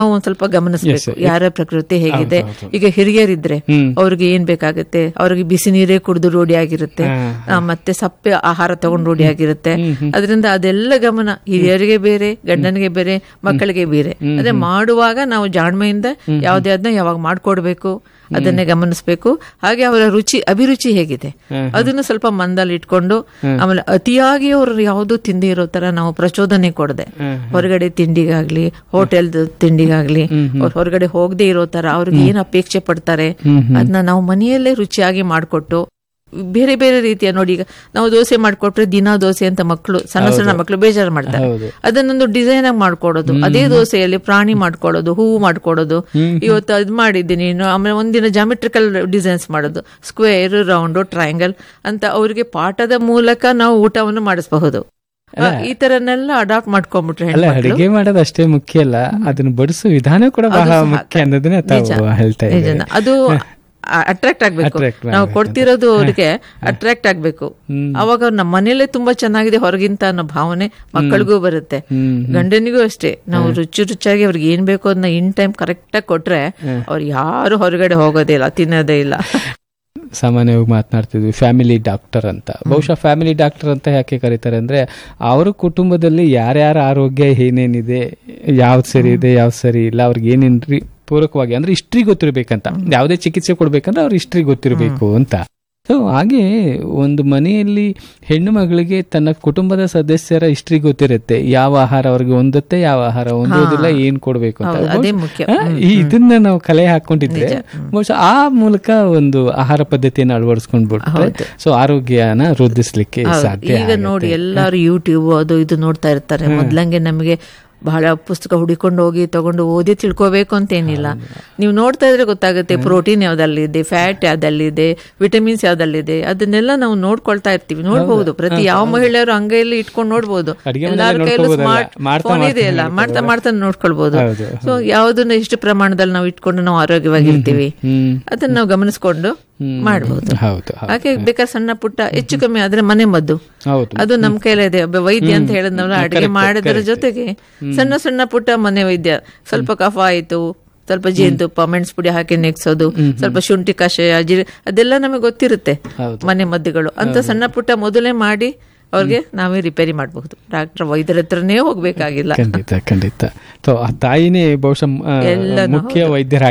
ನಾವು ಒಂದ್ ಸ್ವಲ್ಪ ಗಮನಿಸಬೇಕು ಯಾರ ಪ್ರಕೃತಿ ಹೇಗಿದೆ ಈಗ ಹಿರಿಯರಿದ್ರೆ ಹ್ಮ್. ಅವ್ರಿಗೆ ಏನ್ ಬೇಕಾಗುತ್ತೆ ಅವ್ರಿಗೆ ಬಿಸಿ ನೀರೇ ಕುಡಿದು ರೂಢಿ ಆಗಿರುತ್ತೆ ಆ, ಮತ್ತೆ ಸಪ್ಪೆ ಆಹಾರ ತಗೊಂಡು ರೂಢಿ ಆಗಿರುತ್ತೆ ಅದರಿಂದ ಅದೆಲ್ಲ ಗಮನ ಹಿರಿಯರಿಗೆ ಬೇರೆ ಗಂಡನಿಗೆ ಬೇರೆ ಮಕ್ಕಳಿಗೆ ಬೇರೆ ಅದೇ ಮಾಡುವಾಗ ನಾವು ಜಾಣ್ಮೆಯಿಂದ ಯಾವ್ದೇ ಅದನ್ನ ಯಾವಾಗ ಮಾಡ್ಕೊಡ್ಬೇಕು ಅದನ್ನೇ ಗಮನಿಸಬೇಕು ಹಾಗೆ ಅವರ ರುಚಿ ಅಭಿರುಚಿ ಹೇಗಿದೆ ಅದನ್ನು ಸ್ವಲ್ಪ ಮಂದಲ್ಲಿ ಇಟ್ಕೊಂಡು ಆಮೇಲೆ ಅತಿಯಾಗಿ ಅವರು ಯಾವುದು ತಿಂದಿ ಇರೋ ತರ ನಾವು ಪ್ರಚೋದನೆ ಕೊಡದೆ ಹೊರಗಡೆ ತಿಂಡಿಗಾಗ್ಲಿ ಹೋಟೆಲ್ ತಿಂಡಿಗಾಗ್ಲಿ ಅವ್ರು ಹೊರಗಡೆ ಹೋಗದೆ ಇರೋ ತರ ಅವ್ರಿಗೆ ಏನ್ ಅಪೇಕ್ಷೆ ಪಡ್ತಾರೆ ಅದನ್ನ ನಾವು ಮನೆಯಲ್ಲೇ ರುಚಿಯಾಗಿ ಮಾಡಿಕೊಟ್ಟು ಬೇರೆ ಬೇರೆ ರೀತಿಯ ನೋಡಿ ಈಗ ನಾವು ದೋಸೆ ಮಾಡ್ಕೊಟ್ರೆ ದಿನಾ ದೋಸೆ ಅಂತ ಮಕ್ಕಳು ಸಣ್ಣ ಸಣ್ಣ ಮಕ್ಕಳು ಬೇಜಾರು ಮಾಡ್ತಾರೆ ಹೌದು. ಅದನ್ನೊಂದು ಡಿಸೈನ್ ಆಗಿ ಮಾಡ್ಕೊಡೋದು ಅದೇ ದೋಸೆಯಲ್ಲಿ ಪ್ರಾಣಿ ಮಾಡ್ಕೊಡೋದು ಹೂವು ಮಾಡ್ಕೊಡೋದು ಇವತ್ತು ಅದ್ ಮಾಡಿದ್ದೀನಿ ಇನ್ನು ಆಮೇಲೆ ಒಂದಿನ ಜಾಮೆಟ್ರಿಕಲ್ ಡಿಸೈನ್ಸ್ ಮಾಡೋದು ಸ್ಕ್ವೇರ್ ರೌಂಡ್ ಟ್ರಯಾಂಗಲ್ ಅಂತ ಅವರಿಗೆ ಪಾಠದ ಮೂಲಕ ನಾವು ಊಟವನ್ನು ಮಾಡಿಸಬಹುದು ಈ ತರನೆಲ್ಲ ಅಡಾಪ್ಟ್ ಮಾಡ್ಕೊಂಡ್ಬಿಟ್ರೆ ಅಲ್ಲ ಹೆಣ್ಮಕ್ಳು. ಅಡಿಗೆ ಮಾಡೋದು ಅಷ್ಟೇ ಮುಖ್ಯ ಅಲ್ಲ ಅದನ್ನ ಬಡಿಸೋ ವಿಧಾನ ಕೂಡ ಬಹಳ ಮುಖ್ಯ ಅನ್ನೋದನ್ನ ತಾವು ಹೇಳ್ತಾ ಇದ್ದೀರಿ ನಿಜನ. ಅದು ಅಟ್ರಾಕ್ಟ್ ಆಗ್ಬೇಕು Attract ನಾವು ಕೊಡ್ತಿರೋದು ಅವ್ರಿಗೆ ಅಟ್ರಾಕ್ಟ್ ಆಗ್ಬೇಕು ಅವಾಗ ನಮ್ಮ ಮನೇಲೆ ತುಂಬಾ ಚೆನ್ನಾಗಿದೆ ಹೊರಗಿಂತ ಅನ್ನೋ ಭಾವನೆ ಮಕ್ಕಳಿಗೂ ಬರುತ್ತೆ ಹ್ಮ್. ಗಂಡನಿಗೂ ಅಷ್ಟೇ ನಾವು ರುಚಿ ರುಚಿಯಾಗಿ ಅವ್ರಿಗೆ ಏನ್ ಬೇಕು ಅದನ್ನ ಇನ್ ಟೈಮ್ ಕರೆಕ್ಟ್ ಆಗಿ ಕೊಟ್ರೆ ಅವ್ರು ಯಾರು ಹೊರಗಡೆ ಹೋಗೋದೇ ಇಲ್ಲ ತಿನ್ನೋದೇ ಇಲ್ಲ ಸಾಮಾನ್ಯವಾಗಿ ಮಾತನಾಡ್ತಿದ್ವಿ ಫ್ಯಾಮಿಲಿ ಡಾಕ್ಟರ್ ಅಂತ ಬಹುಶಃ ಫ್ಯಾಮಿಲಿ ಡಾಕ್ಟರ್ ಅಂತ ಯಾಕೆ ಕರೀತಾರೆ ಅಂದ್ರೆ ಅವ್ರ ಕುಟುಂಬದಲ್ಲಿ ಯಾರ್ಯಾರ ಆರೋಗ್ಯ ಏನೇನಿದೆ ಯಾವ್ದು ಸರಿ ಇದೆ ಯಾವ್ದು ಸರಿ ಇಲ್ಲ ಅವ್ರಿಗೆ ಏನೇನ್ರಿ ಪೂರಕವಾಗಿ ಅಂದ್ರೆ ಹಿಸ್ಟ್ರಿ ಗೊತ್ತಿರ್ಬೇಕಂತ ಯಾವುದೇ ಚಿಕಿತ್ಸೆ ಕೊಡ್ಬೇಕಂದ್ರೆ ಅವ್ರ ಹಿಸ್ಟ್ರಿ ಗೊತ್ತಿರಬೇಕು ಅಂತ ಸೊ ಹಾಗೆ ಒಂದು ಮನೆಯಲ್ಲಿ ಹೆಣ್ಣು ಮಗಳಿಗೆ ತನ್ನ ಕುಟುಂಬದ ಸದಸ್ಯರ ಹಿಸ್ಟ್ರಿ ಗೊತ್ತಿರುತ್ತೆ ಯಾವ ಆಹಾರ ಅವ್ರಿಗೆ ಹೊಂದುತ್ತೆ ಯಾವ ಆಹಾರ ಹೊಂದೋದಿಲ್ಲ ಏನ್ ಕೊಡ್ಬೇಕು ಅಂತ ಹೌದು, ಅದೇ ಮುಖ್ಯ. ಆ, ಈ ಇದನ್ನ ನಾವು ಕಲೆ ಹಾಕೊಂಡಿದ್ರೆ ಬಹುಶಃ ಆ ಮೂಲಕ ಒಂದು ಆಹಾರ ಪದ್ಧತಿಯನ್ನು ಅಳವಡಿಸ್ಕೊಂಡ್ಬಿಟ್ರೆ ಸೊ ಆರೋಗ್ಯನ ವೃದ್ಧಿಸ್ಲಿಕ್ಕೆ ಸಾಧ್ಯ ಈಗ ನೋಡಿ ಎಲ್ಲಾರು ಯೂಟ್ಯೂಬ್ ಅದು ಇದು ನೋಡ್ತಾ ಇರ್ತಾರೆ ಮೊದ್ಲಂಗೆ ನಮಗೆ ಬಹಳ ಪುಸ್ತಕ ಹುಡಿಕೊಂಡು ಹೋಗಿ ತಗೊಂಡು ಓದಿ ತಿಳ್ಕೋಬೇಕು ಅಂತ ಏನಿಲ್ಲ ನೀವು ನೋಡ್ತಾ ಇದ್ರೆ ಗೊತ್ತಾಗುತ್ತೆ ಪ್ರೋಟೀನ್ ಯಾವ್ದಲ್ಲಿದೆ ಫ್ಯಾಟ್ ಯಾವ್ದಲ್ಲಿದೆ ವಿಟಮಿನ್ಸ್ ಯಾವ್ದಲ್ಲಿದೆ ಅದನ್ನೆಲ್ಲ ನಾವು ನೋಡ್ಕೊಳ್ತಾ ಇರ್ತೀವಿ ನೋಡ್ಬಹುದು ಪ್ರತಿ ಯಾವ ಮಹಿಳೆಯರು ಅಂಗೈಯಲ್ಲಿ ಇಟ್ಕೊಂಡು ನೋಡ್ಬೋದು ಅಡ್ಗೆ ಎಲ್ಲಾರ ಮನೆಯಲ್ಲೇ ಕೈಯಲ್ಲೂ ನೋಡ್ಬೋದಲ್ಲ. ಸ್ಮಾರ್ಟ್ ಮಾಡ್ತಾ ಫೋನ್ ಮಾಡ್ತಾ ಇದೆಯಲ್ಲ ಮಾಡ್ತಾ ಮಾಡ್ತಾ ನೋಡ್ಕೊಳ್ಬಹುದು ಹೌದು. ಸೊ ಯಾವ್ದನ್ನ ಎಷ್ಟು ಪ್ರಮಾಣದಲ್ಲಿ ನಾವು ಇಟ್ಕೊಂಡು ನಾವು ಆರೋಗ್ಯವಾಗಿರ್ತೀವಿ ಹ್ಮ್ ಅದನ್ನ ನಾವು ಗಮನಿಸ್ಕೊಂಡು ಮಾಡಬಹುದು ಹೌದು ಹೌದು. ಹಾಗೆ ಬೇಕಾದ್ರೆ ಸಣ್ಣ ಪುಟ್ಟ ಹೆಚ್ಚು ಕಮ್ಮಿ ಆದ್ರೆ ಮನೆ ಮದ್ದು ಹೌದು ಅದು ನಮ್ ಕೈಲೇ ಇದೆ ಒಬ್ಬ ವೈದ್ಯ ಅಂತ ಹೇಳಿದ್ನಲ್ಲ ಅಡಿಗೆ ಮಾಡೋದ್ರ ಜೊತೆಗೆ ಸಣ್ಣ ಸಣ್ಣ ಪುಟ್ಟ ಮನೆ ವೈದ್ಯ ಸ್ವಲ್ಪ ಕಫ ಆಯ್ತು ಸ್ವಲ್ಪ ಜೇನುತುಪ್ಪ ಮೆಣಸು ಪುಡಿ ಹಾಕಿ ನೆಗ್ಸೋದು ಸ್ವಲ್ಪ ಶುಂಠಿ ಕಷಾಯ ಜೀರಿ ಅದೆಲ್ಲ ನಮಗೆ ಗೊತ್ತಿರುತ್ತೆ ಹೌದು. ಮನೆ ಮದ್ದುಗಳು ಅಂತ ಸಣ್ಣ ಪುಟ್ಟ ಮೊದಲೇ ಮಾಡಿ ಅವ್ರಿಗೆ ನಾವೇ ರಿಪೇರಿ ಮಾಡಬಹುದು ಡಾಕ್ಟರ್ ವೈದ್ಯರ ಹತ್ರನೇ ಹೋಗ್ಬೇಕಾಗಿಲ್ಲ ಖಂಡಿತ ಖಂಡಿತ ಸೊ ಆ ತಾಯಿನೇ ಬಹುಶಃ ಆ, ಎಲ್ಲನೂ ಮುಖ್ಯ ವೈದ್ಯರ